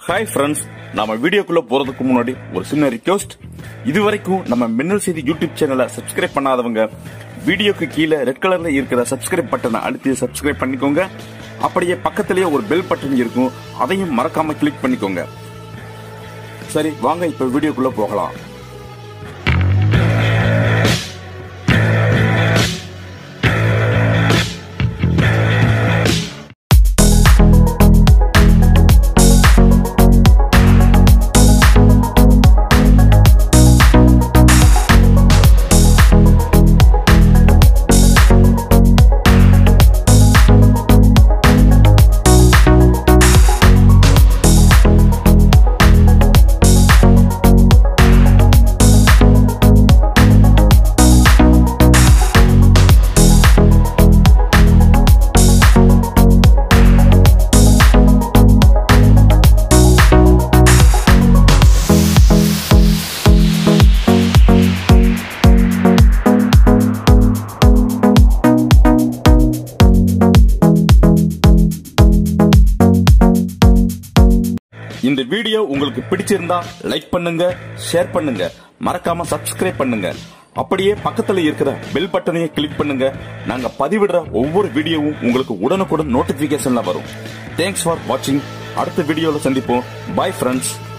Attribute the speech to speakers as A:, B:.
A: hi friends நம்ம வீடியோக்குள்ள போறதுக்கு முன்னாடி ஒரு சின்ன ரிக்வெஸ்ட் இதுவரைக்கும் நம்ம மின்னல் செய்தி யூடியூப் சேனலை சப்ஸ்கிரைப் பண்ணாதவங்க வீடியோக்கு கீழே ரெட் கலர்ல இருக்கிற சப்ஸ்கிரைப் பட்டனை அழுத்தி சப்ஸ்கிரைப் பண்ணிக்கோங்க அப்படியே பக்கத்திலேயே ஒரு பெல் பட்டன் இருக்கும் அதையும் மறக்காம கிளிக் பண்ணிக்கோங்க சரி வாங்க இப்ப வீடியோக்குள்ள போகலாம் இந்த வீடியோ உங்களுக்கு பிடிச்சிருந்தா லைக் பண்ணுங்க ஷேர் பண்ணுங்க மறக்காம சப்ஸ்கிரைப் பண்ணுங்க அப்படியே பக்கத்துல இருக்கிற பெல் பட்டனையும் கிளிக் பண்ணுங்க நாங்க பதிவிடுற ஒவ்வொரு வீடியோவும் உங்களுக்கு உடனுக்குடன் நோட்டிபிகேஷன்ல வரும் தேங்க்ஸ் ஃபார் வாட்சிங் அடுத்த வீடியோல சந்திப்போம் பை ஃப்ரெண்ட்ஸ்